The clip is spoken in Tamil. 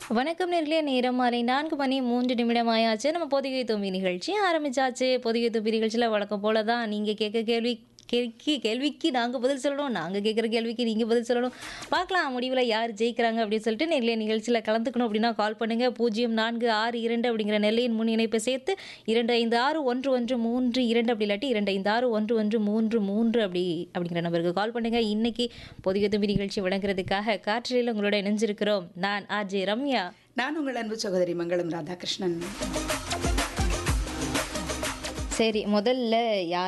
வணக்கம் நேர்களே நேரம் மாலை நான்கு மணி மூன்று நிமிடம் ஆயாச்சு நம்ம பொதிகை தும்பி நிகழ்ச்சி ஆரம்பிச்சாச்சு பொதிகை தும்பி நிகழ்ச்சியில் வழக்கம் போல தான் நீங்கள் கேட்க கேள்வி கேள்விக்கு கேள்விக்கு நாங்கள் பதில் சொல்லணும் நாங்கள் கேட்குற கேள்விக்கு நீங்கள் பதில் சொல்லணும் பார்க்கலாம் முடிவில் யார் ஜெயிக்கிறாங்க அப்படின்னு சொல்லிட்டு நேர்களே நிகழ்ச்சியில் கலந்துக்கணும் அப்படின்னா கால் பண்ணுங்கள் பூஜ்ஜியம் நான்கு ஆறு இரண்டு அப்படிங்கிற நெல்லையின் முன் இணைப்பை சேர்த்து இரண்டு ஐந்து ஆறு ஒன்று ஒன்று மூன்று இரண்டு அப்படி இல்லாட்டி இரண்டு ஐந்து ஆறு ஒன்று ஒன்று மூன்று மூன்று அப்படி அப்படிங்கிற நம்பருக்கு கால் பண்ணுங்கள் இன்னைக்கு பொதிகை தும்பி நிகழ்ச்சி வழங்குறதுக்காக காற்றில் உங்களோட இணைஞ்சிருக்கிறோம் நான் ஆர்ஜே ரம்யா நான் உங்கள் அன்பு சகோதரி மங்களம் ராதாகிருஷ்ணன் சரி முதல்ல யார்